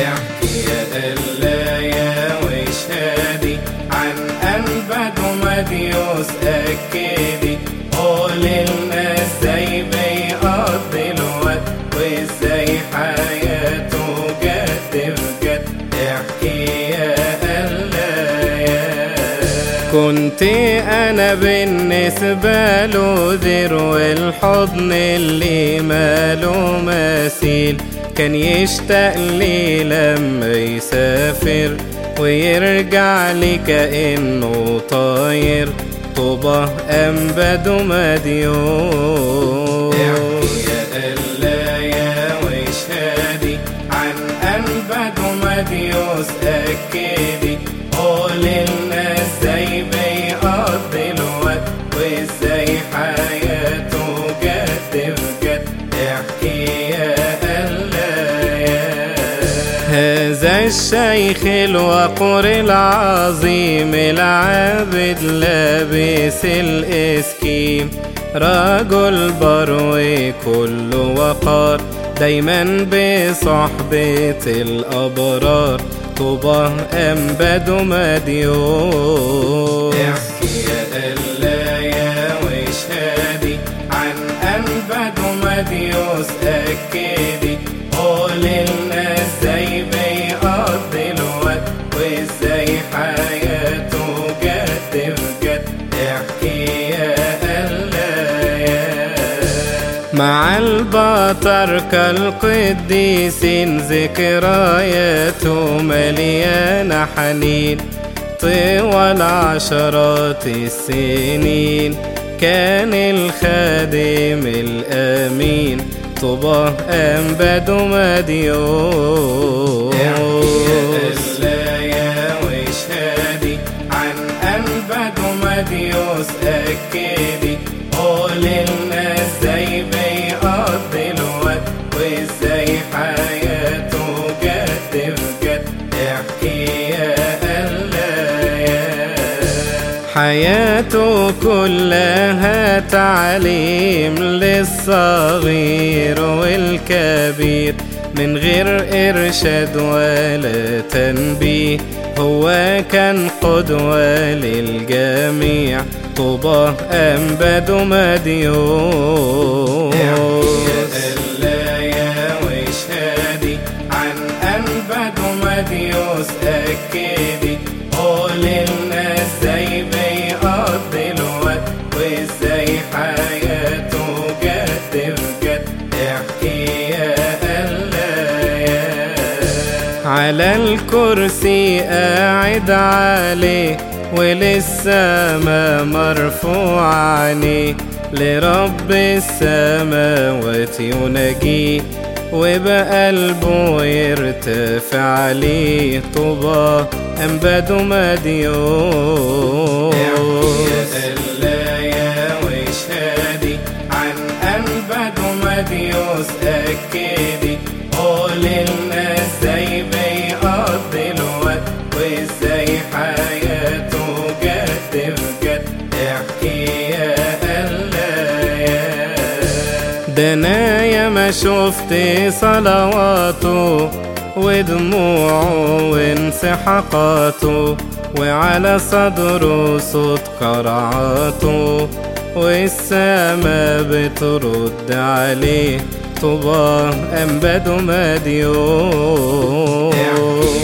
احكي يا قلايا واشهدي عن أنبد ومديوس أكدي قول للناس زي بيقضي الوقت وازاي حياته جد بجد احكي يا قلايا كنت انا بالنسبة له ذروة الحضن اللي ماله مثيل كان يشتاق لي لما يسافر ويرجع لي كأنه طاير طوبة أنبد ومديون يا قلايا واشهدي عن أنبد ومديوس أكدي قول للناس زي بيقضي الوقت وازاي حياته جد بجد احكي يا قلايا هذا الشيخ الوقور العظيم العابد لابس الاسكيم رجل بروي كل وقار دايما بصحبة الأبرار طوبى أنبد ومديون احكي يا قلايا واشهدي عن أنبد ومديوس أكدي قول للناس زي بيقضي الوقت وازاي حياته جد بجد احكي يا قلايا مع البطر كالقديسين ذكرياته مليانة حنين طوال عشرات السنين كان الخادم الأمين طوبى أنبد ومديون يا واشهدي عن أنبد ومديوس أكدي قول للناس زي بيقضي الوقت وازاي حياته جد بجد احكي يا قلايا حياته كلها تعليم للصغير والكبير من غير إرشاد ولا تنبيه هو كان قدوة للجميع طوبى أنبد ومديون يا قلايا واشهدي عن أنبد ومديوس أكدي قول للناس زي بيقضي الوقت وازاي حياته جد بجد احكي يا قلايا على الكرسي قاعد عليه وللسما مرفوع عينيه لرب السماوات يناجيه وبقلبه يرتفع عليه طوبى أنبد ومديون يا قلايا واشهدي عن أنبد ومديوس أكدي قول للناس زي بيقضي الوقت وازاي حياته جد بجد احكي يا قلايا ده انا يا ما شفت صلواته ودموعه وانسحاقاته وعلى صدره صوت قرعاته والسما بترد عليه طوبى أنبد ومديون يا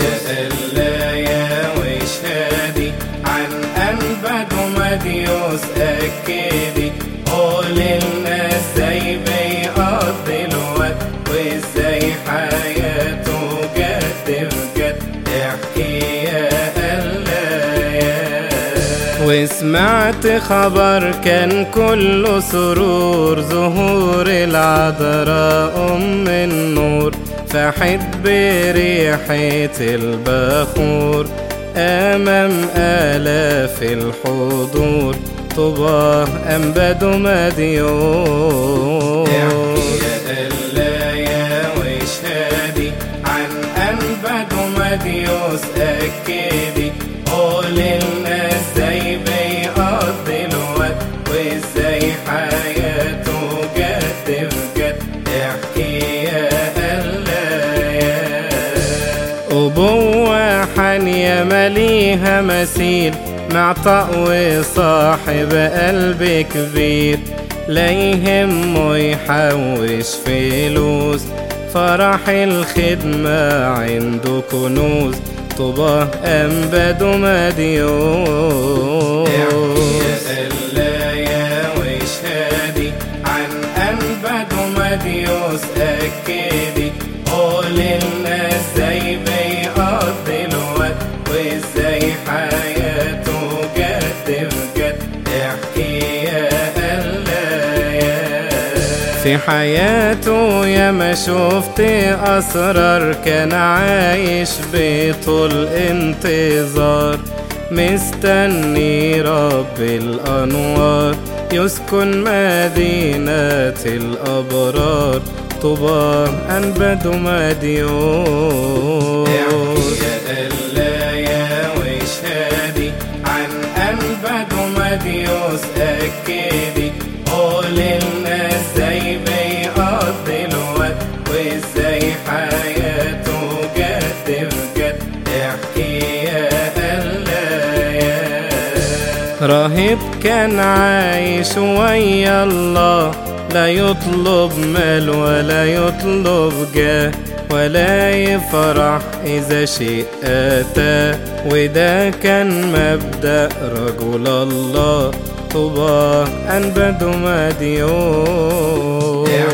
قلايا واشهدي عن أنبد ومديوس أكدي قول للناس زي بيقضي الوقت وازاي حياته جد بجد احكي يا قلايا وسمعت خبر كان كله سرور ظهور العذراء أم النور فحت بريحة البخور أمام آلاف الحضور طوبى أنبد ومديون يا قلايا واشهدي عن أنبد ومديوس أكدي قول للناس زي بيقضي الوقت وازاي حياته جد بجد احكي يا قلايا أبوة حانية مليها مثيل معطاء وصاحب قلب كبير لا يهمه يحوش فلوس فرح الخدمة عنده كنوز طباه أنبد ومديون يا وشهادي عن أنبد ومديوس أكدي قول الناس زي بيقضي الوقت وازاي حياته جد بجد احكي يا قلايا في حياته يا ما شفت أسرار كان عايش بطول انتظار مستني رب الأنوار يسكن مدينة الأبرار طوبى أنبد مديون يا قلايا وشهادي عن أنبد ومديوس أكدي قول الناس زي بيقضي الوقت وازاي حياته جد بجد احكي يا قلايا راهب كان عايش ويا الله لا يطلب مال ولا يطلب جاه ولا يفرح إذا شيء أتى وده كان مبدأ رجل الله طوبى أنبد مديون يا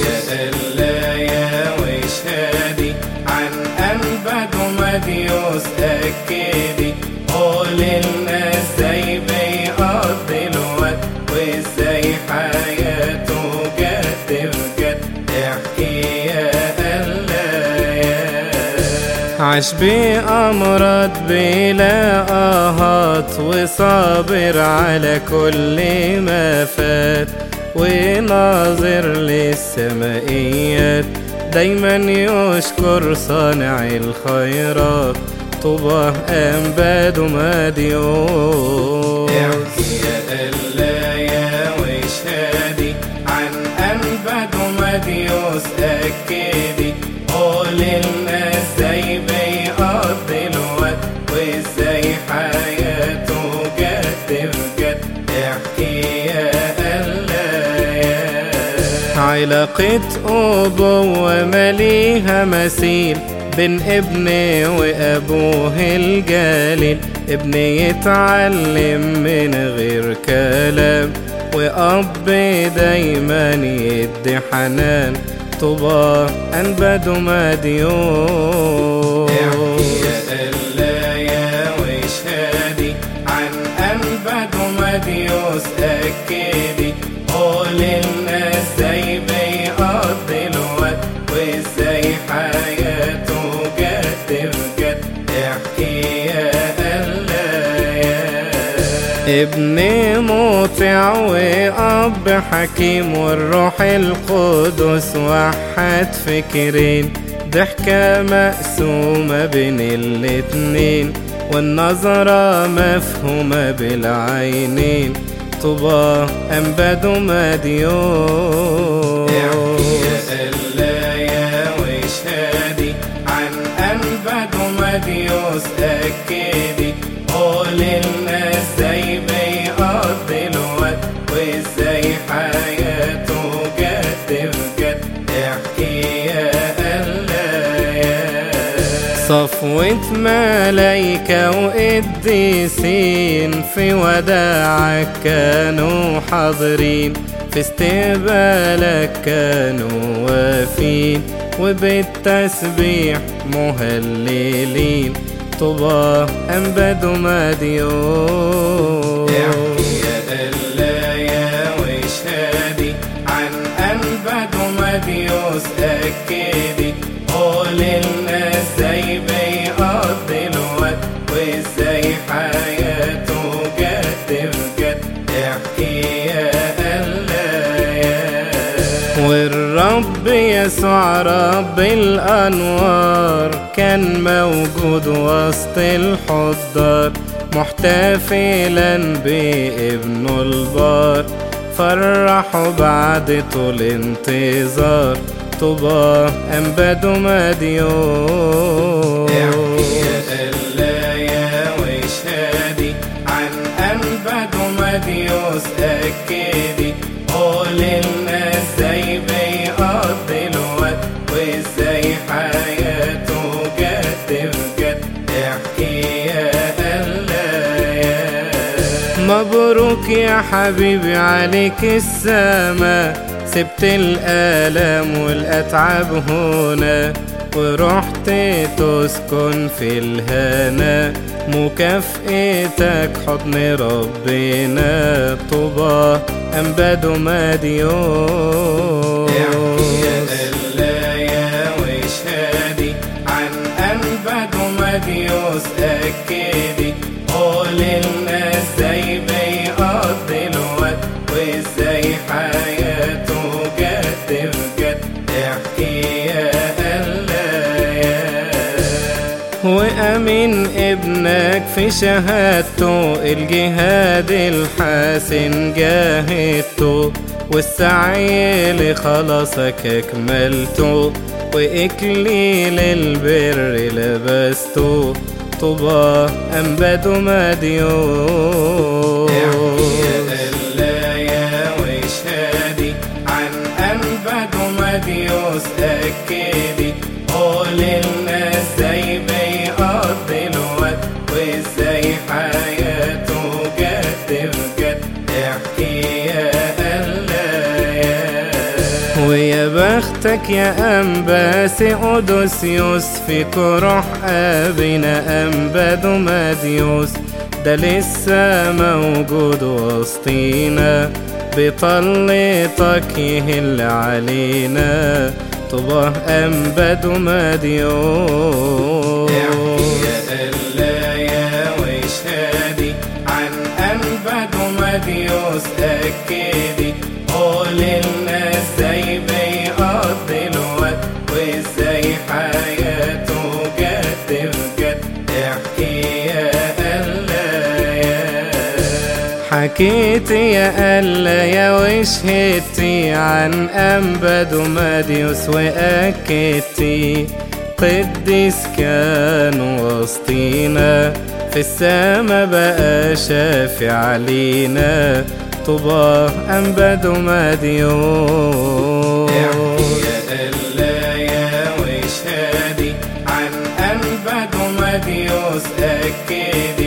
قلايا وشهادي عن أنبد ومديوس أكدي قول الناس زي بيقضي الوقت وازاي حياته جد بجد احكي يا قلايا عاش بأمراض بلا آهات وصابر على كل ما فات وناظر للسمائيات دايما يشكر صانع الخيرات طوبى أنباد مديون يا قلايا وشهادي عن أنبد ومديوس أكدي قول الناس زي بيقضي الوقت وازاي حياته جد بجد احكي يا قلايا علاقة أبوة مليها مثيل بين ابن وأبوه الجليل ابن يتعلم من غير كلام وأب دايما يدي حنان طوبى أنبد مديون يا قلايا وشهادي عن أنبد ومديوس أكدي قول الناس زي بيقضي الوقت وازاي حياته جد بجد احكي يا قلايا ابن مطيع وأب حكيم والروح القدس وحد فكرين ضحكة مقسومة بين الاتنين والنظرة مفهومة بالعينين طوبى أنبد مديون يا قلايا وشهادي عن أنبد ومديوس أكدي قول الناس زي بيقضي الوقت وازاي حياته جد بجد احكي يا قلايا صفوة ملايكة وقديسين في وداعك كانوا حاضرين في استقبالك كانوا وافين وبالتسبيح مهللين طوبى أنبد مديون يا قلايا وشهادي عن أنبد ومديوس أكدي قول الناس زي بيقضي الوقت وازاي حياته جد بجد احكي يا قلايا والرب يسوع رب الأنوار كان موجود وسط الحضار محتفلا بابنه البار فرحوا بعد طول انتظار طوبى أنبد مديون مديوس أكدي قول لنا ازاي بيقضي الوقت وازاي حياته جد بجد احكي يا قلايا مبروك يا حبيبي عليك السما سبت الآلام والأتعاب هنا ورحت تسكن في الهنا مكافئتك حضن ربنا طوبى أنباد مديون احكي يا قلايا واشهدي عن أنبد ومديوس أكدي قول لنا ازاي بيقضي الوقت وازاي حياته جد بجد احكي يا قلايا وأمين ابنك في شهادته الجهاد الحاسن جاهدته والسعي لخلاصك أكملته وإكليل البر لبسته طوبى أنباد مديون احكي يا قلايا واشهدي عن أنبد ومديوس أكدي قول لنا ازاي بيقضي الوقت وازاي حياته جد بجد احكي يا قلايا ويا بختك يا أنباس أودوسيوس في كروح أبينا أنباد ماديوس ده لسه موجود وسطينا بطلتك يهل علينا طباه أنباد ماديوس احكي يا قلايا واشهدي عن أنبد ومديوس أكدي قول لنا ازاي بيقضي الوقت وازاي حياته جد بجد احكي يا قلايا حكيت يا ألا يا وشهدتي عن أنبد وماديوس وأكدتي قديس كان وسطينا في السما بقى شافع علينا طوبى أنبد وماديوس احكي يا قلايا واشهدي عن أنبد ومديوس أكدي